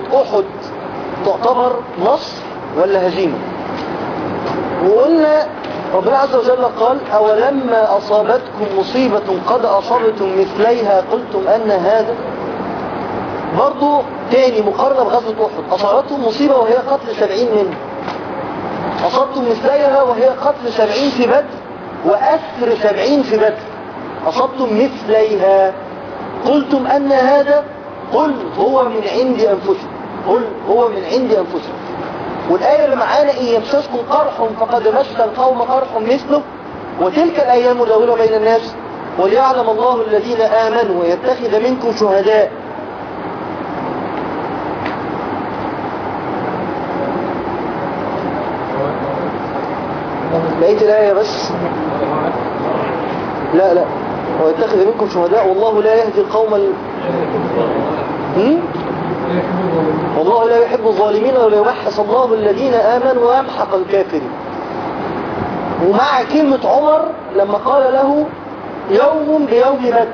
أحد تعتبر نصر ولا هزيمة وقلنا ربنا عز وجل قال أولما أصابتكم مصيبة قد أصبتم مثليها قلتم أن هذا برضو تاني مقارنة بغزوة أحد أصابتهم مصيبة وهي قتل سبعين منهم أصبتم مثليها وهي قتل سبعين في بدر وأسر سبعين في بدر أصبتم مثليها قلتم أن هذا قل هو من عند أنفسكم قل هو من عند أنفسكم والآية اللي معانا إن يمسسكم قرح فقد مس القوم قرح مثله وتلك الأيام نداولها بين الناس وليعلم الله الذين آمنوا ويتخذ منكم شهداء بقيت الآية بس لا لا ويتخذ منكم شهداء والله لا يهدي القوم ال... هم؟ والله لا يحب الظالمين ولا يوحس الله الذين آمنوا ويمحق الكافرين ومع كلمة عمر لما قال له يوم بيوم بدر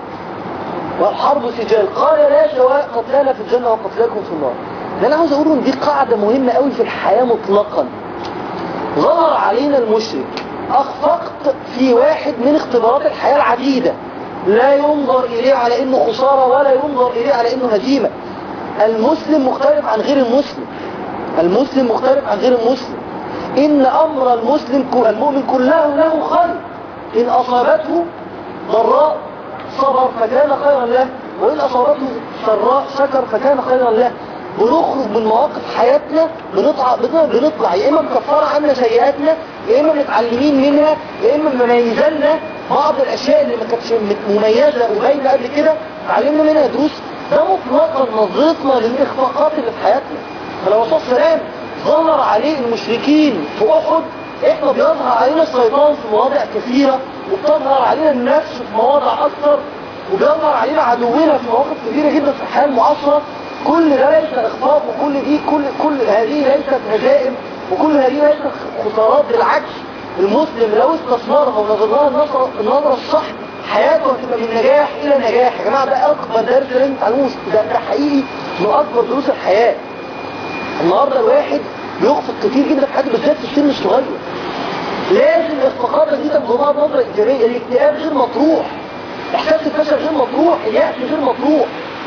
والحرب سجال قال لا سواء قتلانا في الجنة وقتلاكم في النار ده انا عاوز اقول ان دي قاعدة مهمة قوي في الحياة مطلقا ظهر علينا المشرك اخفقت في واحد من اختبارات الحياة العديدة لا ينظر اليه على انه خسارة ولا ينظر اليه على انه هزيمة المسلم مختلف عن غير المسلم المسلم مختلف عن غير المسلم ان امر المسلم المؤمن كله له خير ان اصابته ضراء صبر فكان خيرا له وان اصابته سراء شكر فكان خيرا له بنخرج من مواقف حياتنا بنطلع بنطلع يا اما مكفره عنا سيئاتنا يا اما متعلمين منها يا اما مميزه لنا بعض الاشياء اللي ما كانتش مميزه وباينه قبل كده اتعلمنا منها دروس ده مطلقا نظرتنا للاخفاقات اللي في حياتنا فلو الرسول صلى الله عليه وسلم ظهر عليه المشركين في احد احنا بيظهر علينا الشيطان في مواضع كثيره وبتظهر علينا النفس في مواضع اكثر وبيظهر علينا عدونا في مواقف كثيره جدا في الحياه المعاصره كل ده ليس اخفاق وكل دي كل كل هذه ليست هزائم وكل هذه ليست خسارات بالعكس المسلم لو استثمرها ونظر لها النظرة, النظرة الصح حياته هتبقى من نجاح الى نجاح يا جماعه ده اكبر درس لازم تعلموه ده, ده حقيقي من اكبر دروس الحياه النهارده الواحد بيخفق كتير جدا في حياته بالذات في السن الصغير لازم الاخفاقات دي تبقى بنظره ايجابيه الاكتئاب غير مطروح احساس الفشل غير مطروح اليأس غير مطروح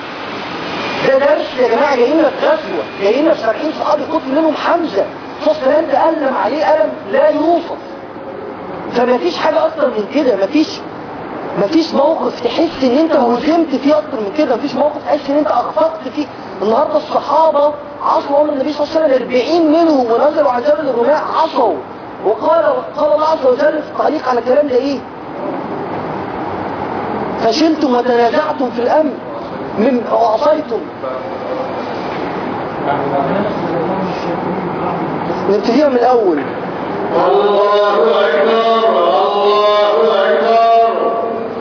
ده درس يا جماعة جايين لنا في غزوة جايين لنا في 70 صحابي قتل منهم حمزة فصلان تألم عليه ألم لا يوصف فما فيش حاجة أكتر من كده ما فيش ما فيش موقف تحس ان انت هزمت فيه اكتر من كده ما فيش موقف تحس ان انت اخفقت فيه النهاردة الصحابة عصوا امر النبي صلى الله عليه وسلم 40 منهم ونزلوا على جبل الرماء عصوا وقال قال الله عز وجل في التعليق على الكلام ده ايه فشلتم وتنازعتم في الامر من وعصيتم نبتديها من الاول الله أكبر الله أكبر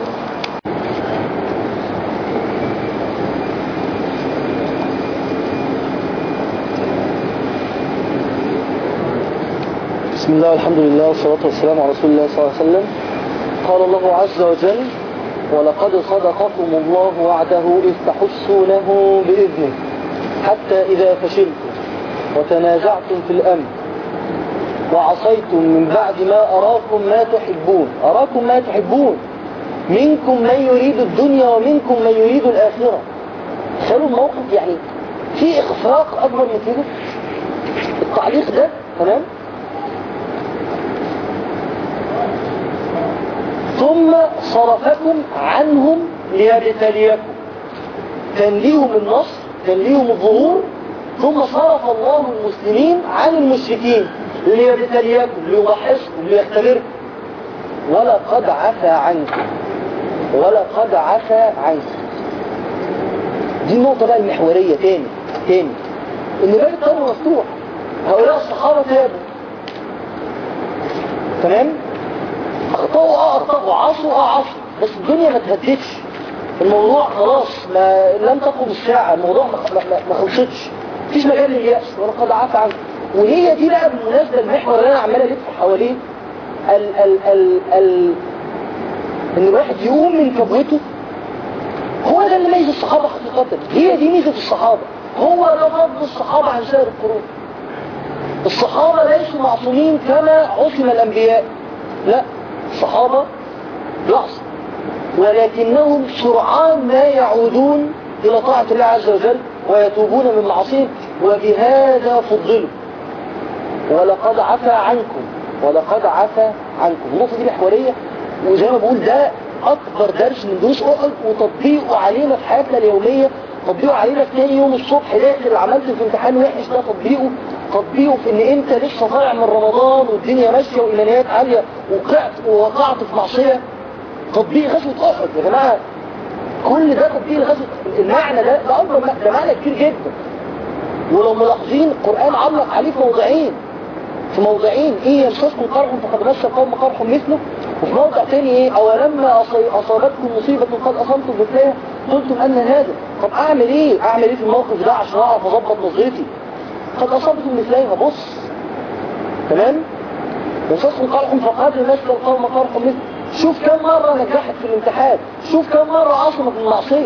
بسم الله والحمد لله والصلاة والسلام على رسول الله صلى الله عليه وسلم قال الله عز وجل ولقد صدقكم الله وعده إذ تحسونه بإذنه حتى إذا فشلتم وتنازعتم في الأمر وعصيتم من بعد ما أراكم ما تحبون أراكم ما تحبون منكم من يريد الدنيا ومنكم من يريد الآخرة خلوا الموقف يعني في إخفاق أكبر من كده التعليق ده تمام ثم صرفكم عنهم ليبتليكم كان ليهم النصر كان ليهم الظهور ثم صرف الله المسلمين عن المشركين ليبتليكم ليضحصكم ليختبركم ولقد عفى عنكم ولقد عفى عنكم دي النقطة بقى المحورية تاني تاني ان باب التوبة مفتوح هؤلاء الصحابة تابوا تمام اخطأوا اه اخطأوا عصوا اه عصوا بس الدنيا ما تهدتش الموضوع خلاص ما لم تقم الساعة الموضوع ما, ما, ما خلصتش مفيش مجال لليأس ولقد عفى عنكم وهي دي بقى بالمناسبة المحور اللي انا عمال الف حواليه ال ال ال ال ان الواحد يقوم من كبوته هو ده اللي ميز الصحابة حقيقة هي دي ميزة الصحابة هو ده فضل الصحابة عن سائر القرون الصحابة ليسوا معصومين كما عصم الأنبياء لا الصحابة يعصم ولكنهم سرعان ما يعودون إلى طاعة الله عز وجل ويتوبون من معصيهم وبهذا فضلوا ولقد عفى عنكم ولقد عفى عنكم النقطة دي محورية وزي ما بقول ده أكبر درس من دروس أحد وتطبيقه علينا في حياتنا اليومية تطبيقه علينا في تاني يوم الصبح داخل عملت في امتحان وحش ده تطبيقه تطبيقه في ان انت لسه طالع من رمضان والدنيا ماشية وايمانيات عالية وقعت ووقعت في معصية تطبيق غزوة أحد يا جماعة كل ده تطبيق غزوة المعنى ده ده أكبر ده معنى كتير جدا ولو ملاحظين القرآن علق عليه في موضعين في موضعين ايه يمسسكم قرح فقد مس القوم قرح مثله وفي موضع تاني ايه اولما أصي- اصابتكم مصيبة قد اصبتم مثلها قلتم ان هذا طب اعمل ايه اعمل ايه في الموقف ده عشان اعرف اظبط نظرتي قد اصبتم مثلها بص تمام يمسسكم قرح فقد مس القوم قرح مثله شوف كم مرة نجحت في الامتحان شوف كم مرة عصمت من المعصية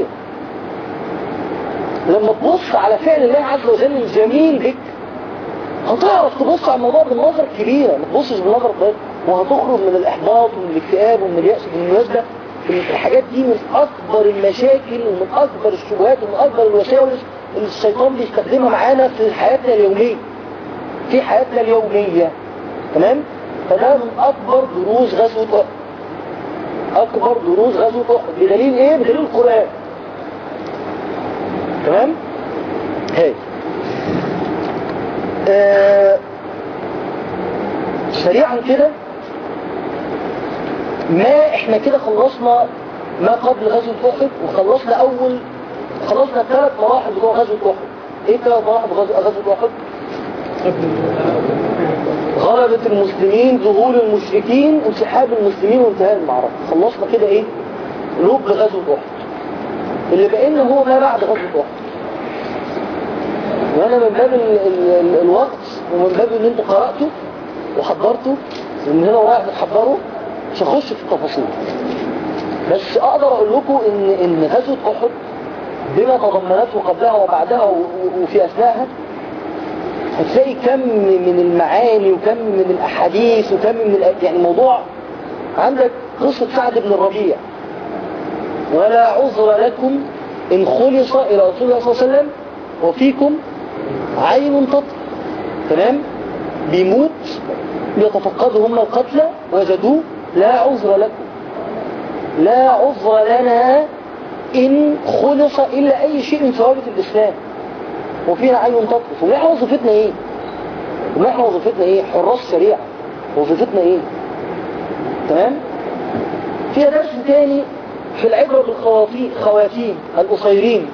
لما تبص على فعل الله عز وجل الجميل بك هتعرف تبص على الموضوع بالنظر كبيرة ما تبصش بالنظر ضيق وهتخرج من الإحباط ومن الاكتئاب ومن اليأس بالمناسبة الحاجات دي من أكبر المشاكل ومن أكبر الشبهات ومن أكبر الوساوس اللي الشيطان بيستخدمها معانا في حياتنا اليومية في حياتنا اليومية تمام؟ فده من أكبر دروس غزوة أحد أكبر دروس غزوة أحد بدليل إيه؟ بدليل القرآن تمام؟ هاي آه سريعا كده ما احنا كده خلصنا ما قبل غزوة احد وخلصنا اول خلصنا الثلاث مراحل بتوع غزوة احد ايه الثلاث مراحل بتوع غزوة احد غلبة المسلمين ظهور المشركين انسحاب المسلمين وانتهاء المعركة خلصنا كده ايه لب غزوة احد اللي بقينا هو ما بعد غزوة احد وانا من باب ال ال ال الوقت ومن باب ان انتوا قرأتوا وحضرتوا ومن هنا ورايح بتحضروا مش هخش في التفاصيل بس اقدر اقول لكم ان ان غزوة احد بما تضمنته قبلها وبعدها و- و- وفي اثناءها هتلاقي كم من المعاني وكم من الاحاديث وكم من الأ- يعني موضوع عندك قصة سعد بن الربيع ولا عذر لكم إن خلص إلى رسول الله صلى الله عليه وسلم وفيكم عين تطر تمام بيموت بيتفقدوا هم القتلى وجدوه لا عذر لكم لا عذر لنا إن خلص إلا أي شيء من ثوابت الإسلام وفينا عين تطرف ونحن وظيفتنا إيه ونحن وظيفتنا إيه حراس سريعة وظيفتنا إيه تمام فيها درس تاني في العبرة بالخواتيم خواتيم القصيرين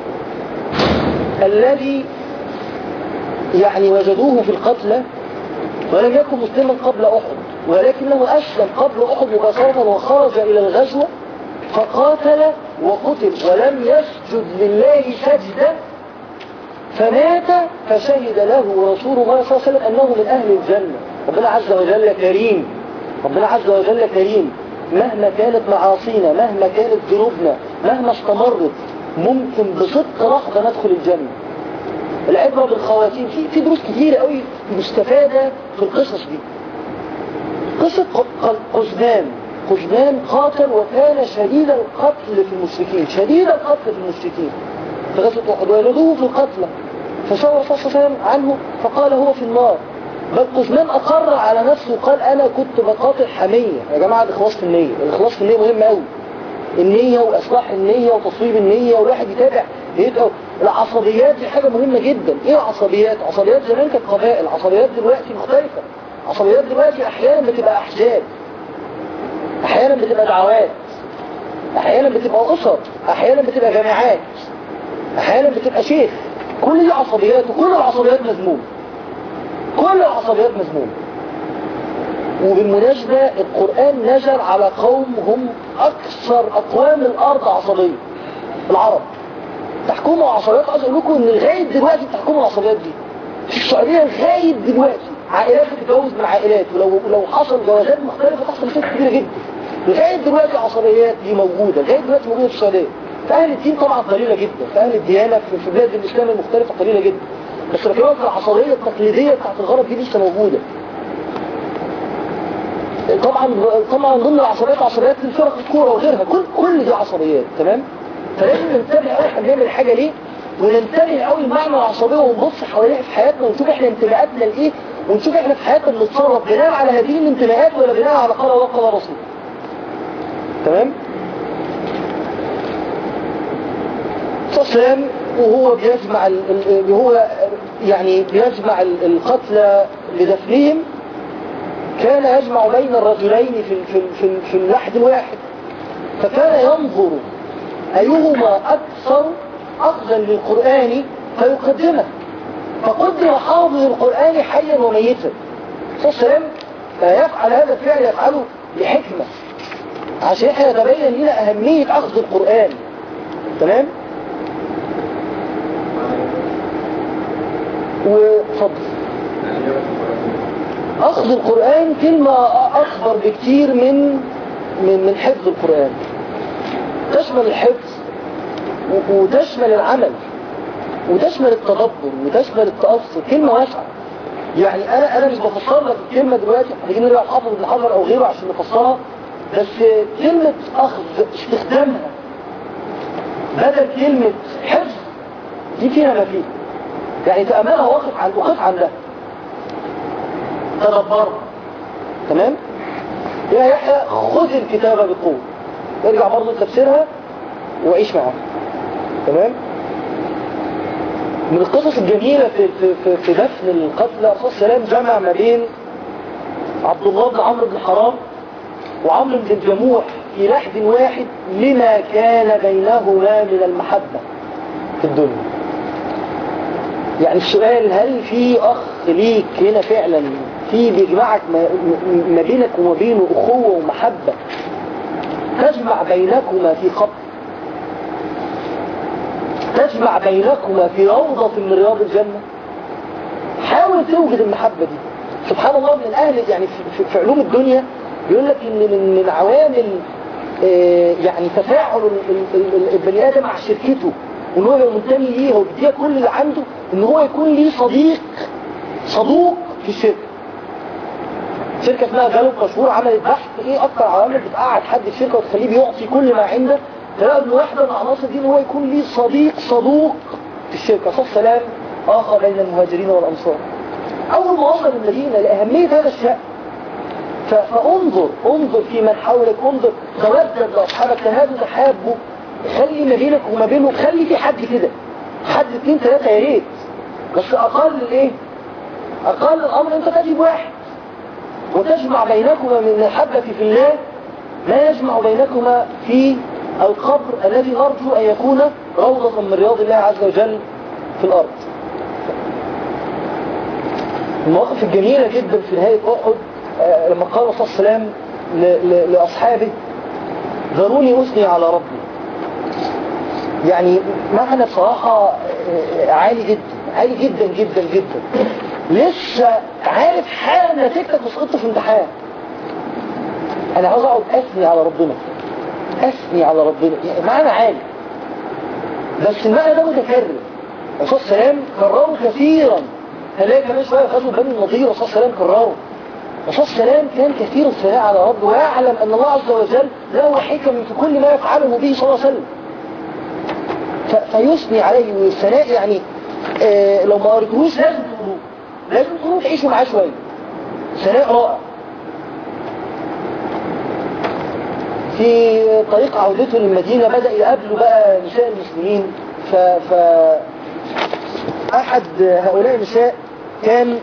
الذي يعني وجدوه في القتلى ولم يكن مسلما قبل أحد ولكنه أسلم قبل أحد مباشرة وخرج إلى الغزوة فقاتل وقتل ولم يسجد لله سجدة فمات فشهد له رسول الله صلى الله عليه وسلم أنه من أهل الجنة ربنا عز وجل كريم ربنا عز وجل كريم مهما كانت معاصينا مهما كانت ذنوبنا مهما استمرت ممكن بصدق لحظة ندخل الجنة العبرة بالخواتيم في في دروس كتيرة قوي مستفادة في القصص دي قصة ق- ق- قزمان قزمان قاتل وكان شديد القتل في المشركين شديد القتل في المشركين في غزوة أحد ويلدوه في القتلى فسأل الرسول صلى الله عليه وسلم عنه فقال هو في النار بل قزمان أقر على نفسه وقال أنا كنت بقاتل حمية يا جماعة الإخلاص في النية الإخلاص في النية مهم قوي النية وإصلاح النية وتصويب النية والواحد يتابع يبقى العصبيات دي حاجة مهمة جدا إيه العصبيات؟ عصبيات زمان كانت قبائل عصبيات دلوقتي مختلفة عصبيات دلوقتي أحيانا بتبقى أحزاب أحيانا بتبقى دعوات أحيانا بتبقى أسر أحيانا بتبقى جماعات أحيانا بتبقى شيخ كل دي عصبيات وكل العصبيات مذمومة كل العصبيات مذمومة وبالمناسبة القرآن نزل على قوم هم أكثر أقوام الأرض عصبية العرب تحكموا عصبيات عايز أقول لكم إن لغاية دلوقتي بتحكموا العصبيات دي في السعودية لغاية دلوقتي عائلات بتتجوز من عائلات ولو لو حصل جوازات مختلفة تحصل مشاكل كبيرة جدا لغاية دلوقتي العصبيات دي موجودة لغاية دلوقتي موجودة في السعودية في أهل الدين طبعا قليلة جدا في أهل الديانة في في بلاد الإسلام المختلفة قليلة جدا بس بكلمك العصبية التقليدية بتاعت الغرب دي لسه موجودة طبعا طبعا ضمن العصبيات عصبيات الفرق الكوره وغيرها كل كل دي عصبيات تمام فلازم ننتبه قوي احنا بنعمل الحاجه ليه وننتبه قوي لمعنى العصبيه ونبص حواليها في حياتنا ونشوف احنا انتماءاتنا لايه ونشوف احنا في حياتنا بنتصرف بناء على هذه الانتماءات ولا بناء على قال الله قال رسول تمام صلى وهو بيجمع ال- ال- هو يعني بيجمع ال- القتلى لدفنهم كان يجمع بين الرجلين في في في, في اللحد الواحد فكان ينظر أيهما أكثر أخذا للقرآن فيقدمه فقدم حافظ القرآن حيا وميتا صلى الله عليه وسلم فيفعل هذا الفعل يفعله لحكمة عشان احنا يتبين لنا أهمية أخذ القرآن تمام وفضل أخذ القرآن كلمة أكبر بكتير من من من حفظ القرآن تشمل الحفظ و- وتشمل العمل وتشمل التدبر وتشمل التأثر كلمة واسعة يعني أنا أنا مش بفسر لك الكلمة دلوقتي محتاجين نرجع حافظ ابن حجر أو غيره عشان نفسرها بس كلمة أخذ استخدامها بدل كلمة حفظ دي فيها ما فيها يعني تأملها واقف عن وقف عندها تدبرها تمام يا يحيى خذ الكتابة بقوة ارجع برضه لتفسيرها وعيش معاها تمام من القصص الجميلة في, في, في, في دفن القتلى صلى الله عليه وسلم جمع ما بين عبد الله بن عمرو بن حرام وعمرو بن الجموح في لحد واحد لما كان بينهما من المحبة في الدنيا يعني السؤال هل في أخ ليك هنا فعلا في بيجمعك ما ما بينك وما بينه أخوة ومحبة تجمع بينكما في خط تجمع بينكما في روضة من رياض الجنة حاول توجد المحبة دي سبحان الله من الأهل يعني في, في, في علوم الدنيا بيقول لك إن من, من عوامل آه، يعني تفاعل ال- ال- ال- البني آدم مع شركته وإن هو يبقى منتمي ليها وبيديها كل اللي عنده إن هو يكون ليه صديق صدوق في الشركة شركة اسمها جالوب مشهورة عملت بحث ايه اكتر عوامل بتقعد حد في شركة وتخليه بيعطي كل ما عنده تلاقوا ان واحدة من العناصر دي ان هو يكون ليه صديق صدوق في الشركة صف سلام اخر بين المهاجرين والانصار اول ما وصل المدينة لاهمية هذا الشأن ف- فانظر انظر في من حولك انظر تودد لاصحابك تهادوا تحابوا خلي ما بينك وما بينه خلي في حد كده حد اتنين تلاتة يا ريت بس اقل الايه اقل الامر انت تجيب واحد وتجمع بينكما من المحبة في الله ما يجمع بينكما في القبر الذي نرجو أن يكون روضة من رياض الله عز وجل في الأرض المواقف الجميلة جدا في نهاية أحد آه، لما قال صلى الله عليه وسلم ل- ل- لأصحابه ذروني أثني على ربي يعني معنى بصراحة آه، عالي جدا عالي جدا جدا جدا لسه عارف حالا نتيجتك وسقطت في امتحان انا عاوز اقعد اثني على ربنا اثني على ربنا يعني معنى عالي بس المعنى ده متكرر الرسول صلى الله عليه وسلم كرره كثيرا هنلاقي كمان شويه غزو بني النضير الرسول صلى الله عليه وسلم كرره الرسول صلى الله عليه وسلم كان كثير الثناء على ربه ويعلم ان الله عز وجل له حكم في كل ما يفعله به صلى الله عليه وسلم ف- فيثني عليه والثناء يعني آه لو ما قريتهوش لازم تقروه لازم تقروه تعيشوا معاه شويه ثناء رائع في طريق عودته للمدينة بدأ يقابله بقى نساء المسلمين ف... ف... أحد هؤلاء النساء كان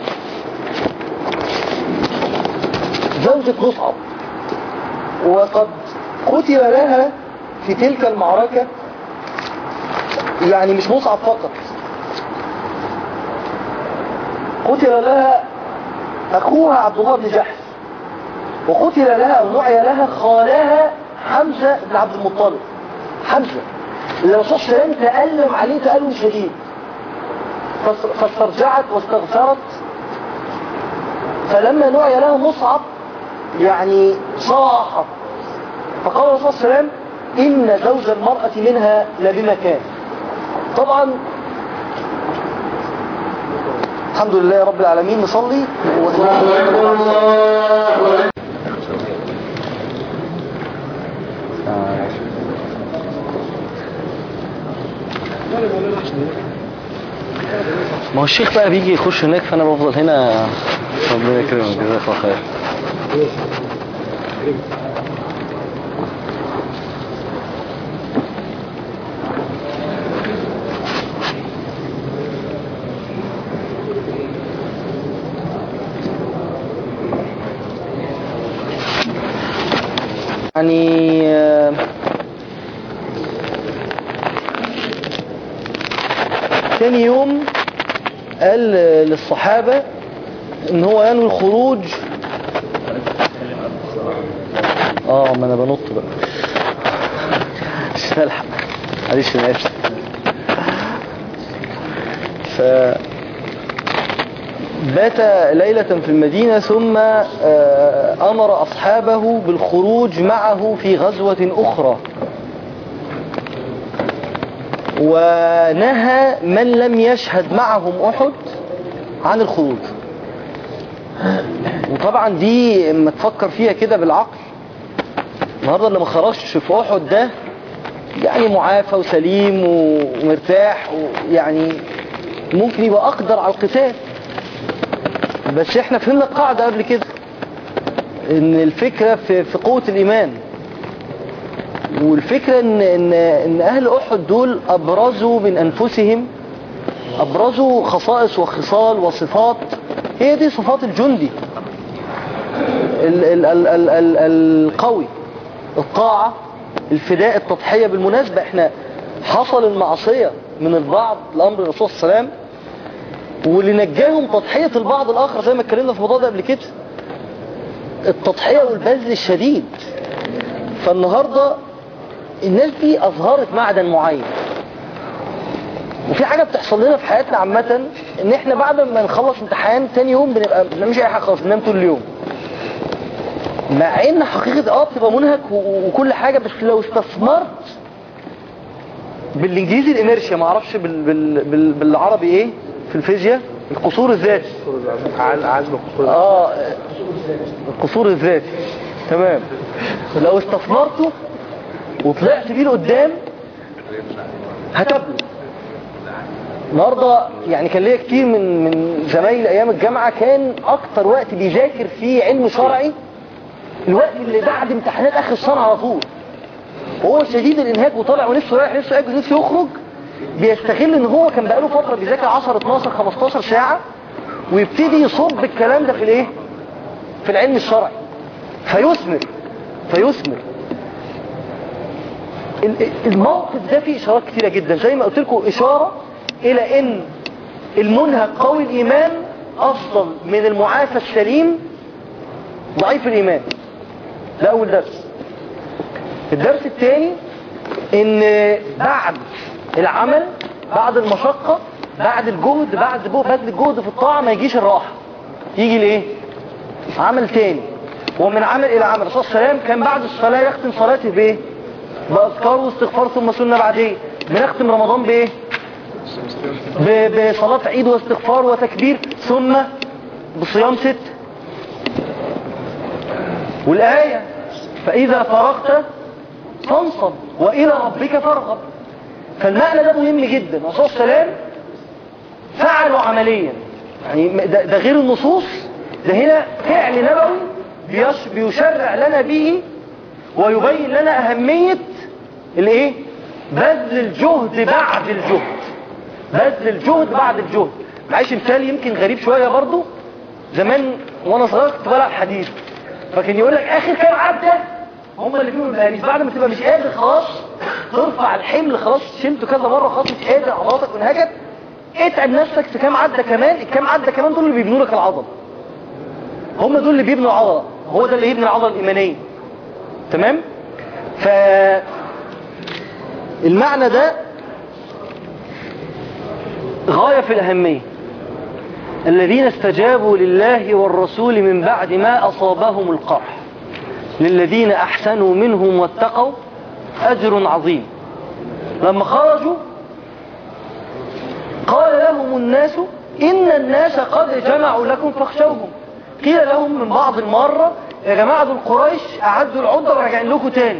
زوجة مصعب وقد قتل لها في تلك المعركة يعني مش مصعب فقط قتل لها أخوها عبد الله بن جحش وقتل لها أو نعي لها خالها حمزة بن عبد المطلب حمزة اللي الرسول صلى الله عليه وسلم تألم عليه تألم شديد فاس- فاسترجعت واستغفرت فلما نعي لها مصعب يعني صاحت فقال الرسول صلى الله عليه وسلم إن زوج المرأة منها لبمكان طبعا الحمد لله رب العالمين نصلي الله أكبر الله أكبر ما هو الشيخ بقى بيجي يخش هناك فانا بفضل هنا ربنا يكرمك جزاك الله خير يعني آه، تاني يوم قال للصحابة ان هو ينوي الخروج اه ما انا بنط بقى مش هلحق معلش انا اسف ف بات ليلة في المدينة ثم آه، أمر أصحابه بالخروج معه في غزوة أخرى ونهى من لم يشهد معهم أحد عن الخروج وطبعا دي اما تفكر فيها كده بالعقل النهارده اللي ما خرجش في أحد ده يعني معافى وسليم ومرتاح ويعني ممكن يبقى أقدر على القتال بس احنا فهمنا القاعدة قبل كده ان الفكرة في, في قوة الإيمان والفكرة ان, ان, ان اهل احد دول ابرزوا من انفسهم ابرزوا خصائص وخصال وصفات هي دي صفات الجندي ال ال ال ال ال القوي الطاعة الفداء التضحية بالمناسبة احنا حصل المعصية من البعض لأمر الرسول صلى الله عليه وسلم واللي نجاهم تضحية البعض الآخر زي ما اتكلمنا في الموضوع ده قبل كده التضحية والبذل الشديد فالنهاردة الناس دي أظهرت معدن معين وفي حاجة بتحصل لنا في حياتنا عامة ان احنا بعد ما نخلص امتحان تاني يوم بنبقى مش اي حاجة خالص بننام طول اليوم مع ان حقيقة اه بتبقى منهك و- وكل حاجة بس لو استثمرت بالانجليزي الانرشيا ما اعرفش بال... بال... بال... بالعربي ايه في الفيزياء القصور الذاتي عزم القصور اه القصور الذاتي تمام لو استثمرته وطلعت بيه لقدام هتبلغ النهارده يعني كان ليا كتير من من زمايلي ايام الجامعه كان اكتر وقت بيذاكر فيه علم شرعي الوقت اللي بعد امتحانات اخر السنه على طول وهو شديد الانهاك وطالع ونفسه رايح نفسه ياكل نفسه يخرج بيستغل ان هو كان بقاله فتره بيذاكر 10 12 15 ساعه ويبتدي يصب الكلام ده في الايه في العلم الشرعي فيثمر فيثمر ال- الموقف ده فيه اشارات كتيره جدا زي ما قلت لكم اشاره الى ان المنهك قوي الايمان افضل من المعافى السليم ضعيف الايمان ده اول درس الدرس الثاني ان بعد العمل بعد المشقة بعد الجهد بعد بو- بذل الجهد في الطاعة ما يجيش الراحة يجي الايه عمل تاني ومن عمل الى عمل الرسول صلى الله عليه وسلم كان بعد الصلاة يختم صلاته بايه باذكار واستغفار ثم سنة بعدين بنختم رمضان بايه ب- بصلاة عيد واستغفار وتكبير ثم بصيام ست والآية فإذا فرغت فانصب وإلى ربك فارغب فالمعنى ده مهم جدا الرسول صلى الله عليه وسلم فعله عمليا يعني ده, ده غير النصوص ده هنا فعل نبوي بيش بيشرع لنا به ويبين لنا أهمية الايه بذل الجهد بعد الجهد بذل الجهد بعد الجهد معيش مثال يمكن غريب شوية برضو زمان وانا صغير كنت بلعب حديد فكان يقول لك اخر كام عدة هم اللي فيهم البهاريس بعد ما تبقى مش قادر خلاص ترفع الحمل خلاص شلته كذا مرة خلاص مش قادر عضلاتك وانهكت اتعب نفسك في كام عدة كمان الكام عدة كمان دول اللي بيبنوا لك العضلة هم دول اللي بيبنوا العضلة هو ده اللي يبني العضلة الإيمانية تمام ف المعنى ده غاية في الأهمية الذين استجابوا لله والرسول من بعد ما أصابهم القرح للذين أحسنوا منهم واتقوا أجر عظيم لما خرجوا قال لهم الناس إن الناس قد جمعوا لكم فاخشوهم قيل لهم من بعض المرة يا جماعة دول قريش أعدوا العدة وراجعين لكم تاني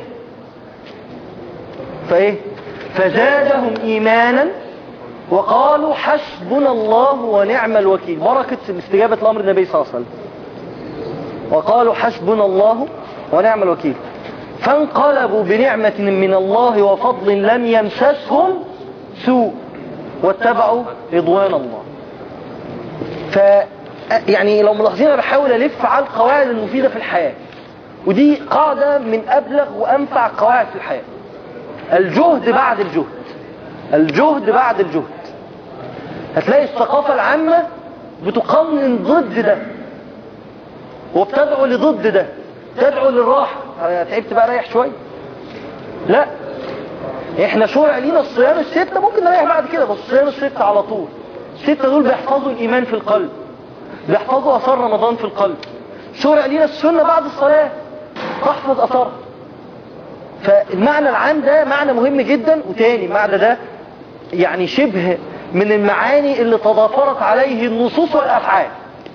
فإيه فزادهم إيمانا وقالوا حسبنا الله ونعم الوكيل بركة استجابة الأمر النبي صلى الله عليه وسلم وقالوا حسبنا الله ونعم الوكيل فانقلبوا بنعمة من الله وفضل لم يمسسهم سوء واتبعوا رضوان الله ف يعني لو ملاحظين انا بحاول الف على القواعد المفيده في الحياه ودي قاعده من ابلغ وانفع القواعد في الحياه الجهد بعد الجهد الجهد بعد الجهد هتلاقي الثقافه العامه بتقنن ضد ده وبتدعو لضد ده تدعو للراحه أنا تعبت بقى ريح شويه لا احنا شرع لينا الصيام الستة ممكن نريح بعد كده بس الصيام الستة على طول الستة دول بيحفظوا الإيمان في القلب بيحفظوا أثار رمضان في القلب شرع لينا السنة بعد الصلاة تحفظ أثار فالمعنى العام ده معنى مهم جدا وتاني المعنى ده يعني شبه من المعاني اللي تضافرت عليه النصوص والأفعال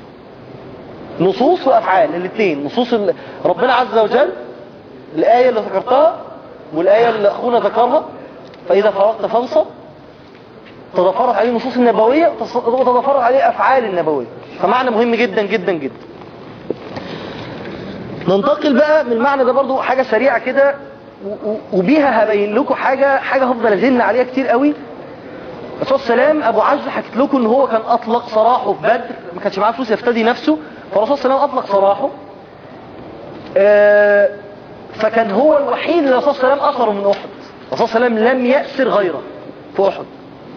نصوص وأفعال الاثنين نصوص ال- ربنا عز وجل الآية اللي ذكرتها والآية اللي أخونا ذكرها فإذا فرغت فانصب تضافرت عليه النصوص النبوية وتضافرت عليه أفعال النبوية فمعنى مهم جدا جدا جدا ننتقل بقى من المعنى ده برضو حاجة سريعة كده و- و- وبيها هبين لكم حاجة حاجة هفضل أزن عليها كتير قوي الرسول صلى الله عليه وسلم أبو عز حكيت لكم إن هو كان أطلق سراحه في بدر ما كانش معاه فلوس يفتدي نفسه فالرسول صلى الله عليه وسلم أطلق سراحه آه، فكان هو الوحيد اللي الرسول صلى الله عليه وسلم أثره من أحد الرسول صلى الله عليه وسلم لم يأسر غيره في أحد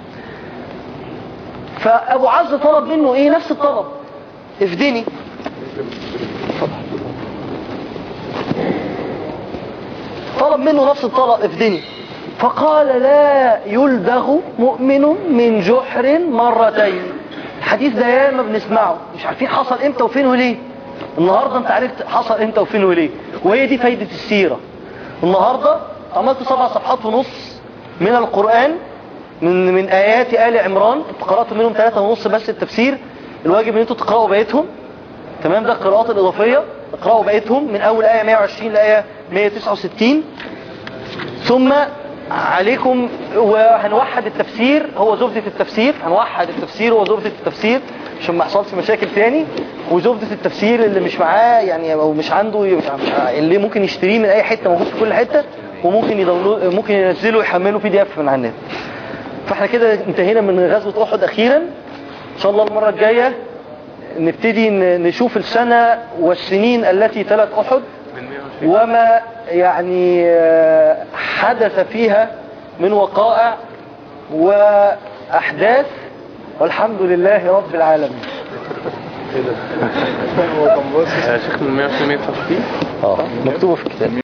فأبو عز طلب منه إيه نفس الطلب افدني طلب منه نفس الطلب افدني فقال لا يلدغ مؤمن من جحر مرتين الحديث ده ياما بنسمعه مش عارفين حصل امتى وفين وليه النهاردة انت عرفت حصل امتى وفين وليه وهي دي فايدة السيرة النهاردة عملت سبع صفحات ونص من القرآن من من آيات آل عمران قرأت منهم ثلاثة ونص بس التفسير الواجب ان انتوا تقرأوا بقيتهم تمام ده القراءات الإضافية اقرأوا بقيتهم من أول آية 120 لآية 169 ثم عليكم وهنوحد التفسير هو زبدة التفسير هنوحد التفسير هو زبدة التفسير عشان ما يحصلش مشاكل تاني وزبدة التفسير اللي مش معاه يعني او مش عنده مش اللي ممكن يشتريه من اي حتة موجود في كل حتة وممكن يدولو ممكن ينزله ويحمله بي دي اف من على النت فاحنا كده انتهينا من غزوة احد اخيرا ان شاء الله المرة الجاية نبتدي ن- نشوف السنة والسنين التي تلت احد وما يعني آه، حدث فيها من وقائع وأحداث والحمد لله رب العالمين يا شيخ من 100% تصفيق اه مكتوبة في الكتاب